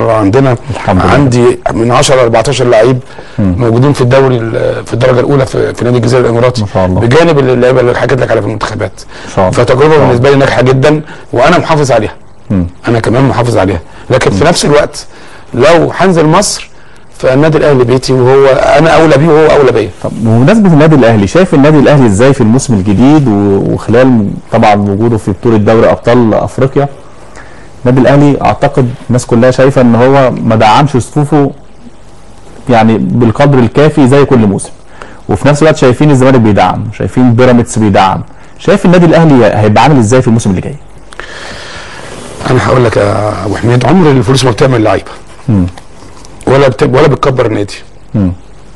بقى عندنا الحمد لله. عندي من 10 ل 14 لعيب موجودين في الدوري ال- في الدرجه الاولى في, في نادي الجزيره الاماراتي ما شاء الله. بجانب اللعيبه اللي حكيت لك عليها في المنتخبات ما شاء الله. فتجربه شاء بالنسبه لي ناجحه جدا وانا محافظ عليها مم. انا كمان محافظ عليها لكن في نفس الوقت لو هنزل مصر فالنادي الاهلي بيتي وهو انا اولى بيه وهو اولى بيا طب بمناسبه النادي الاهلي شايف النادي الاهلي ازاي في الموسم الجديد و- وخلال طبعا وجوده في بطوله دوري ابطال افريقيا النادي الاهلي اعتقد الناس كلها شايفه ان هو ما دعمش صفوفه يعني بالقدر الكافي زي كل موسم وفي نفس الوقت شايفين الزمالك بيدعم شايفين بيراميدز بيدعم شايف النادي الاهلي هيبقى عامل ازاي في الموسم اللي جاي انا هقول لك يا ابو حميد عمر الفلوس ما بتعمل لعيبه مم. ولا بت... ولا بتكبر النادي مم.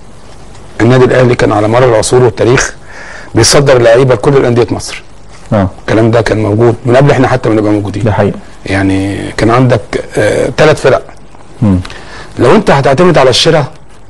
النادي الاهلي كان على مر العصور والتاريخ بيصدر لعيبه لكل الانديه مصر اه الكلام ده كان موجود من قبل احنا حتى ما نبقى موجودين ده حقيقه يعني كان عندك ثلاث فرق مم. لو انت هتعتمد على الشراء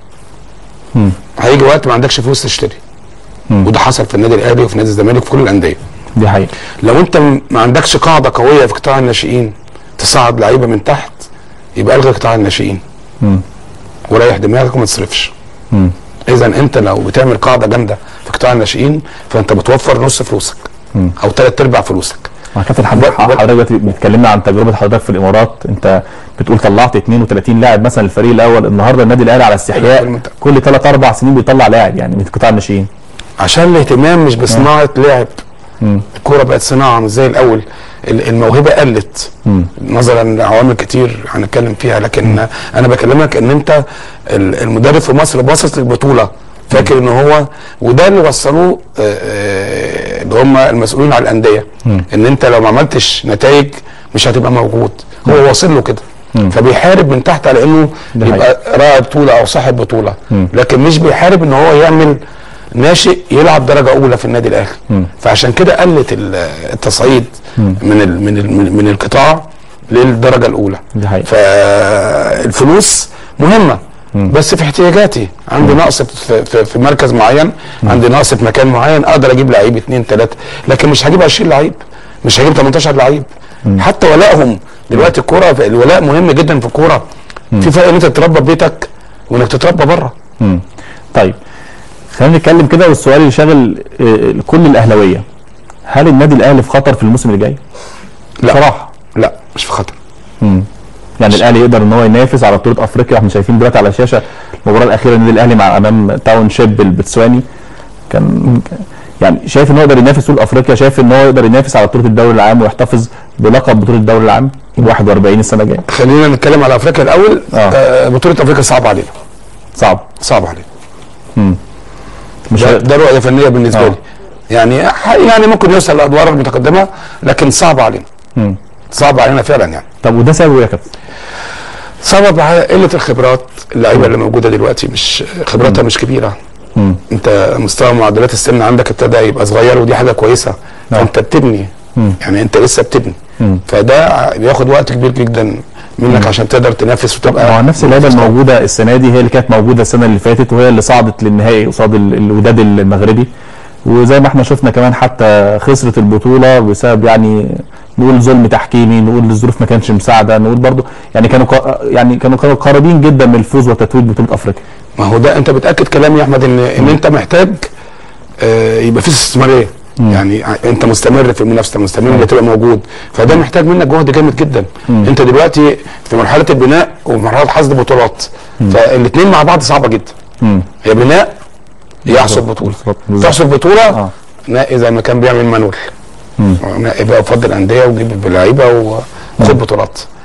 مم. هيجي وقت ما عندكش فلوس تشتري مم. وده حصل في النادي الاهلي وفي نادي الزمالك وفي كل الانديه دي حقيقه لو انت م- ما عندكش قاعده قويه في قطاع الناشئين تصعد لعيبه من تحت يبقى الغي قطاع الناشئين مم. وريح دماغك وما تصرفش مم. اذا انت لو بتعمل قاعده جامده في قطاع الناشئين فانت بتوفر نص فلوسك مم. او ثلاث ارباع فلوسك مع كابتن حضرتك بل- بل- حضرتك دلوقتي بتكلمنا عن تجربه حضرتك في الامارات انت بتقول طلعت 32 لاعب مثلا الفريق الاول النهارده النادي الاهلي على استحياء المنتخب. كل 3 4 سنين بيطلع لاعب يعني من قطاع الناشئين عشان الاهتمام مش بصناعه لاعب مم. الكوره بقت صناعه مش زي الاول ال- الموهبه قلت مم. نظرا لعوامل كتير هنتكلم فيها لكن انا بكلمك ان انت ال- المدرب في مصر باصص للبطوله فاكر ان هو وده اللي وصلوه آه، آه، اللي هم المسؤولين على الانديه مم. ان انت لو ما عملتش نتائج مش هتبقى موجود هو واصل له كده مم. فبيحارب من تحت على انه ده يبقى راعي بطوله او صاحب بطوله مم. لكن مش بيحارب ان هو يعمل ناشئ يلعب درجه اولى في النادي الاهلي مم. فعشان كده قلت ال- التصعيد مم. من ال من ال من- من القطاع للدرجه الاولى دي حقيقة. فالفلوس مهمه بس في احتياجاتي عندي نقص في, في, في مركز معين عندي نقص في مكان معين اقدر اجيب لعيب اثنين ثلاثه لكن مش هجيب 20 لعيب مش هجيب 18 لعيب حتى ولائهم دلوقتي الكوره الولاء مهم جدا في الكوره في فرق ان انت تتربى في بيتك وانك تتربى بره مم. طيب خلينا نتكلم كده والسؤال اللي شاغل آه، كل الاهلاويه هل النادي الاهلي في خطر في الموسم اللي جاي؟ لا بصراحه لا مش في خطر مم. يعني الاهلي يقدر ان هو ينافس على بطوله افريقيا احنا شايفين دلوقتي على الشاشه المباراه الاخيره النادي الاهلي مع امام تاون شيب البتسواني كان يعني شايف ان هو يقدر ينافس طول افريقيا شايف ان هو يقدر ينافس على بطوله الدوري العام ويحتفظ بلقب بطوله الدوري العام 41 السنه الجايه خلينا نتكلم على افريقيا الاول آه. آه بطوله افريقيا صعبه علينا صعب صعبه علينا مش ده, ه- ده رؤيه فنيه بالنسبه آه. لي يعني ح- يعني ممكن يوصل للادوار المتقدمه لكن صعب علينا مم. صعب علينا فعلا يعني طب وده سببه ايه يا كابتن؟ سبب ع- قله الخبرات اللعيبه اللي موجوده دلوقتي مش خبراتها مش كبيره مم. انت مستوى معدلات السن عندك ابتدى يبقى صغير ودي حاجه كويسه نعم. فانت بتبني مم. يعني انت لسه بتبني مم. فده ع- بياخد وقت كبير جدا منك عشان تقدر تنافس وتبقى ما هو نفس اللعيبه الموجوده السنه دي هي اللي كانت موجوده السنه اللي فاتت وهي اللي صعدت للنهائي قصاد ال- الوداد المغربي وزي ما احنا شفنا كمان حتى خسرت البطوله بسبب يعني نقول ظلم تحكيمي نقول الظروف ما كانتش مساعده نقول برضو يعني كانوا قا- يعني كانوا كانوا قريبين جدا من الفوز وتتويج بطوله افريقيا ما هو ده انت بتاكد كلامي يا احمد ان ان انت محتاج آه، يبقى في استثماريه يعني ع- انت مستمر في المنافسه مستمر انك تبقى موجود فده محتاج منك جهد جامد جدا انت دلوقتي في مرحله البناء وفي مرحله حصد بطولات فالاثنين مع بعض صعبه جدا مم. يا بناء يا يحصد بطوله بالظبط، بالظبط. تحصد بطوله آه. نقي زي ما كان بيعمل مانويل نقي بقى وفضل انديه وجيب لعيبه وخد بطولات